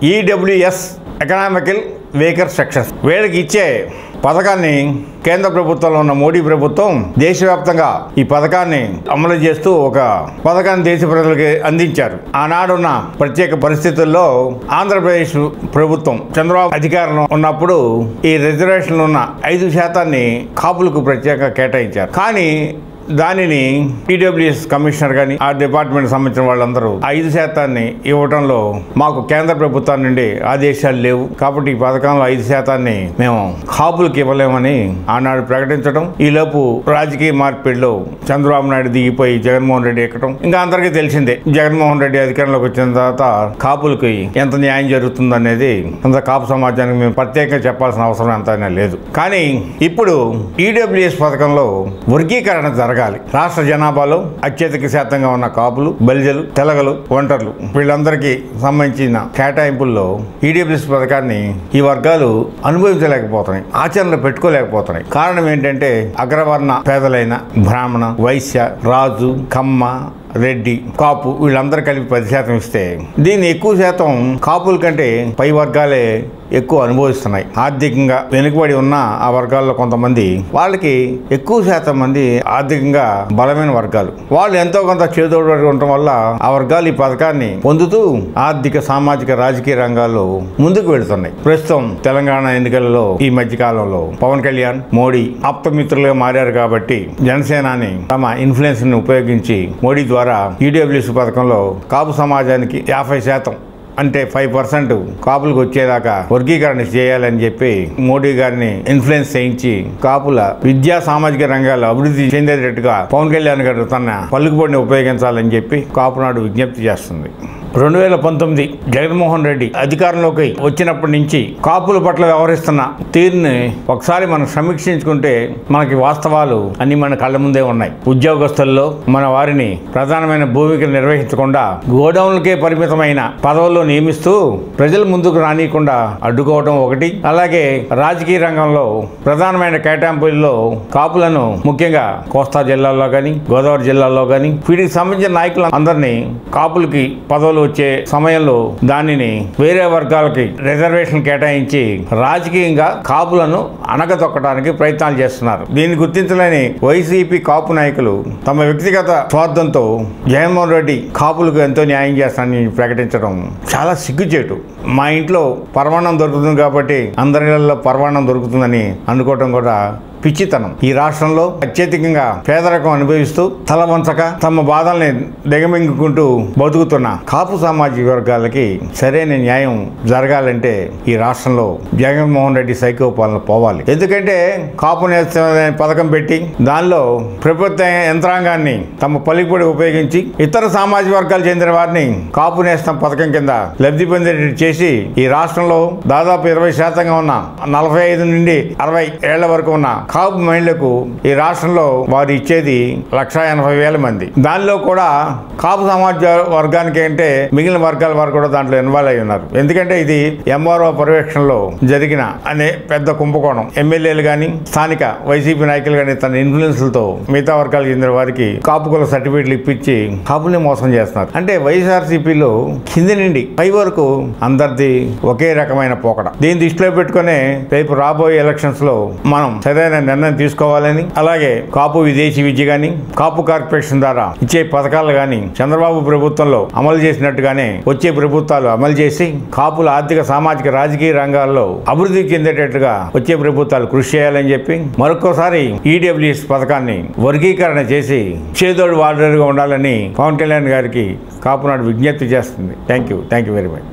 EWS economical weaker sections వీళ్ళకి ఇచ్చే పథకాన్ని కేంద్ర ప్రభుత్వంలో ఉన్న మోడీ ప్రభుత్వం దేశవ్యాప్తంగా ఈ పథకాన్ని అమలు చేస్తూ ఒక పథకాన్ని దేశ ప్రజలకి అందించారు ఆనాడున్న ప్రత్యేక పరిస్థితుల్లో ఆంధ్రప్రదేశ్ ప్రభుత్వం చంద్రబాబు అధికారంలో ఉన్నప్పుడు ఈ రిజర్వేషన్లు ఉన్న ఐదు శాతాన్ని కాపులకు ప్రత్యేకంగా కేటాయించారు కానీ దానిని ఈడబ్ల్యూఎస్ కమిషనర్ కానీ ఆ డిపార్ట్మెంట్ సంబంధించిన వాళ్ళందరూ ఐదు శాతాన్ని ఇవ్వడంలో మాకు కేంద్ర ప్రభుత్వం నుండి ఆదేశాలు లేవు కాబట్టి ఈ పథకంలో ఐదు శాతాన్ని మేము కాపులకు ఇవ్వలేమని ఆనాడు ప్రకటించడం ఈలోపు రాజకీయ మార్పిడిలో చంద్రబాబు నాయుడు దిగిపోయి జగన్మోహన్ రెడ్డి ఎక్కడం ఇంకా అందరికీ తెలిసిందే జగన్మోహన్ రెడ్డి అధికారంలోకి వచ్చిన తర్వాత కాపులకి ఎంత న్యాయం జరుగుతుంది అనేది అంత కాపు సమాజానికి మేము ప్రత్యేకంగా చెప్పాల్సిన అవసరం ఎంతైనా లేదు కానీ ఇప్పుడు ఈడబ్ల్యూఎస్ పథకంలో వర్గీకరణ జరగాలి రాష్ట్ర జనాభాలో అత్యధిక శాతంగా ఉన్న కాపులు బలిజలు తెలగలు ఒంటర్లు వీళ్ళందరికీ సంబంధించిన కేటాయింపుల్లో ఈడబ్ల్యూఎస్ పథకాన్ని ఈ వర్గాలు అనుభవించలేకపోతున్నాయి ఆచరణలో పెట్టుకోలేకపోతున్నాయి కారణం ఏంటంటే అగ్రవర్ణ పేదలైన బ్రాహ్మణ వైశ్య రాజు కమ్మ రెడ్డి కాపు వీళ్ళందరూ కలిపి పది శాతం ఇస్తే దీన్ని ఎక్కువ శాతం కాపుల కంటే పై వర్గాలే ఎక్కువ అనుభవిస్తున్నాయి ఆర్థికంగా వెనుకబడి ఉన్న ఆ వర్గాల్లో కొంతమంది వాళ్ళకి ఎక్కువ శాతం మంది ఆర్థికంగా బలమైన వర్గాలు వాళ్ళు ఎంతో కొంత చేదోడు ఉండటం వల్ల ఆ వర్గాలు ఈ పథకాన్ని పొందుతూ ఆర్థిక సామాజిక రాజకీయ రంగాల్లో ముందుకు వెళుతున్నాయి ప్రస్తుతం తెలంగాణ ఎన్నికలలో ఈ మధ్య కాలంలో పవన్ కళ్యాణ్ మోడీ ఆప్తమిత్రులుగా మారారు కాబట్టి జనసేనాని తమ ఇన్ఫ్లుయెన్స్ ని ఉపయోగించి మోడీ ద్వారా ఈడబ్ల్యూసీ పథకంలో కాపు సమాజానికి యాభై శాతం అంటే ఫైవ్ పర్సెంట్ కాపులకు వచ్చేదాకా వర్గీకరణ చేయాలని చెప్పి మోడీ గారిని ఇన్ఫ్లుయెన్స్ చేయించి కాపుల విద్యా సామాజిక రంగాల్లో అభివృద్ధి చెందేటట్టుగా పవన్ కళ్యాణ్ గారు తన పలుకుబడిని ఉపయోగించాలని చెప్పి కాపునాడు విజ్ఞప్తి చేస్తుంది రెండు వేల పంతొమ్మిది జగన్మోహన్ రెడ్డి అధికారంలోకి వచ్చినప్పటి నుంచి కాపుల పట్ల వ్యవహరిస్తున్న తీరుని ఒకసారి మనం సమీక్షించుకుంటే మనకి వాస్తవాలు అన్ని మన కళ్ళ ముందే ఉన్నాయి ఉద్యోగస్తుల్లో మన వారిని ప్రధానమైన భూమికలు నిర్వహించకుండా గోడౌన్లకే పరిమితమైన పదవుల్లో నియమిస్తూ ప్రజల ముందుకు రానియకుండా అడ్డుకోవడం ఒకటి అలాగే రాజకీయ రంగంలో ప్రధానమైన కేటాయింపుల్లో కాపులను ముఖ్యంగా కోస్తా జిల్లాల్లో కానీ గోదావరి జిల్లాల్లో కానీ వీటికి సంబంధించిన నాయకులు అందరినీ కాపులకి పదవులు వచ్చే సమయంలో దానిని వేరే వర్గాలకి రిజర్వేషన్ కేటాయించి రాజకీయంగా కాపులను అణగదొక్కడానికి ప్రయత్నాలు చేస్తున్నారు దీన్ని గుర్తించలేని వైసీపీ కాపు నాయకులు తమ వ్యక్తిగత స్వార్థంతో జగన్మోహన్ రెడ్డి కాపులకు ఎంతో న్యాయం చేస్తానని ప్రకటించడం చాలా సిగ్గుచేటు మా ఇంట్లో పరమాణం దొరుకుతుంది కాబట్టి అందరిలో పరమాణం దొరుకుతుందని అనుకోవటం కూడా పిచ్చితనం ఈ రాష్ట్రంలో అత్యధికంగా పేదరికం అనుభవిస్తూ తల వంచక తమ బాధల్ని దిగమింగుకుంటూ బతుకుతున్న కాపు సామాజిక వర్గాలకి సరైన న్యాయం జరగాలంటే ఈ రాష్ట్రంలో జగన్మోహన్ రెడ్డి సైకో పాలన పోవాలి ఎందుకంటే కాపు నేస్తం అనే పథకం పెట్టి దానిలో ప్రభుత్వ యంత్రాంగాన్ని తమ పలుకుబడి ఉపయోగించి ఇతర సామాజిక వర్గాలు చెందిన వారిని కాపు నేస్తం పథకం కింద లబ్ధి పొందేటట్టు చేసి ఈ రాష్ట్రంలో దాదాపు ఇరవై శాతంగా ఉన్న నలభై ఐదు నుండి అరవై ఏళ్ల వరకు ఉన్న కాపు మహిళలకు ఈ రాష్ట్రంలో వారు ఇచ్చేది లక్ష ఎనభై వేల మంది దానిలో కూడా కాపు సమాజ వర్గానికి అంటే మిగిలిన వర్గాల వారు కూడా దాంట్లో ఇన్వాల్వ్ అయి ఉన్నారు ఎందుకంటే ఇది ఎంఆర్ఓ పర్యవేక్షణలో జరిగిన అనే పెద్ద కుంభకోణం ఎమ్మెల్యేలు కానీ స్థానిక వైసీపీ నాయకులు కానీ తన ఇన్ఫ్లుయెన్స్లతో మిగతా వర్గాలకు చెందిన వారికి కాపు కుల సర్టిఫికెట్లు ఇప్పించి కాపుని మోసం చేస్తున్నారు అంటే వైఎస్ఆర్సీపీలో కింది నుండి పై వరకు అందరిది ఒకే రకమైన పోకడ దీన్ని దృష్టిలో పెట్టుకునే రేపు రాబోయే ఎలక్షన్స్ లో మనం సరైన నిర్ణయం తీసుకోవాలని అలాగే కాపు విదేశీ విద్య గాని కాపు కార్పొరేషన్ ద్వారా ఇచ్చే పథకాలు గాని చంద్రబాబు ప్రభుత్వంలో అమలు చేసినట్టుగానే వచ్చే ప్రభుత్వాలు అమలు చేసి కాపుల ఆర్థిక సామాజిక రాజకీయ రంగాల్లో అభివృద్ధి చెందేటట్టుగా వచ్చే ప్రభుత్వాలు కృషి చేయాలని చెప్పి మరొకసారి ఈడబ్ల్యూఎస్ పథకాన్ని వర్గీకరణ చేసి చేదోడు వాడరుగా ఉండాలని పవన్ కళ్యాణ్ గారికి కాపునాడు విజ్ఞప్తి చేస్తుంది thank you thank you very much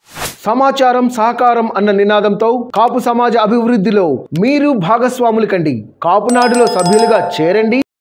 సమాచారం సహకారం అన్న నినాదంతో కాపు సమాజ అభివృద్ధిలో మీరు భాగస్వాములు కండి కాపునాడులో సభ్యులుగా చేరండి